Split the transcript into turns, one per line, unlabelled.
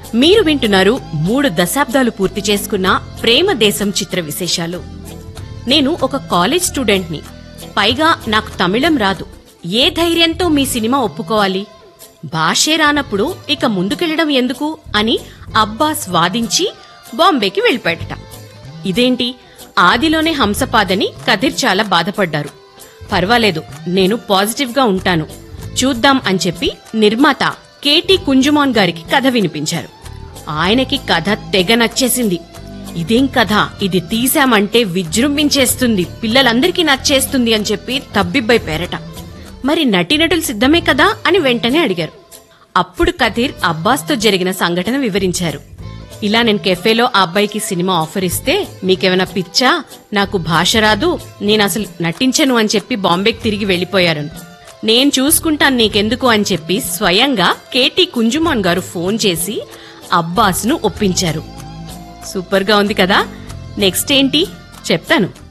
మీరు వింటున్నారు మూడు దశాబ్దాలు పూర్తి చేసుకున్న ప్రేమ దేశం చిత్ర విశేషాలు నేను ఒక కాలేజ్ స్టూడెంట్ని పైగా నాకు తమిళం రాదు ఏ ధైర్యంతో మీ సినిమా ఒప్పుకోవాలి భాషే రానప్పుడు ఇక ముందుకెళ్లడం ఎందుకు అని అబ్బాస్ వాదించి బాంబేకి వెళ్ళిపోయట ఇదేంటి ఆదిలోనే హంసపాదని కదిర్ చాలా బాధపడ్డారు పర్వాలేదు నేను పాజిటివ్ గా ఉంటాను చూద్దాం అని చెప్పి నిర్మాత కేటీ కుంజుమాన్ గారికి కథ వినిపించారు ఆయనకి కథ తెగ నచ్చేసింది ఇదేం కథ ఇది తీశామంటే విజృంభించేస్తుంది పిల్లలందరికీ నచ్చేస్తుంది అని చెప్పి తబ్బిబ్బై పేరట మరి నటీనటులు సిద్ధమే కదా అని వెంటనే అడిగారు అప్పుడు కథీర్ అబ్బాస్తో జరిగిన సంఘటన వివరించారు ఇలా నేను కెఫేలో ఆ అబ్బాయికి సినిమా ఆఫర్ ఇస్తే మీకేమైనా పిచ్చా నాకు భాష రాదు నేను అసలు నటించను అని చెప్పి బాంబేకి తిరిగి వెళ్లిపోయారు నేను చూసుకుంటాను నీకెందుకు అని చెప్పి స్వయంగా కేటీ కుంజుమాన్ గారు ఫోన్ చేసి అబ్బాస్ను ఒప్పించారు సూపర్గా ఉంది కదా నెక్స్ట్ ఏంటి చెప్తాను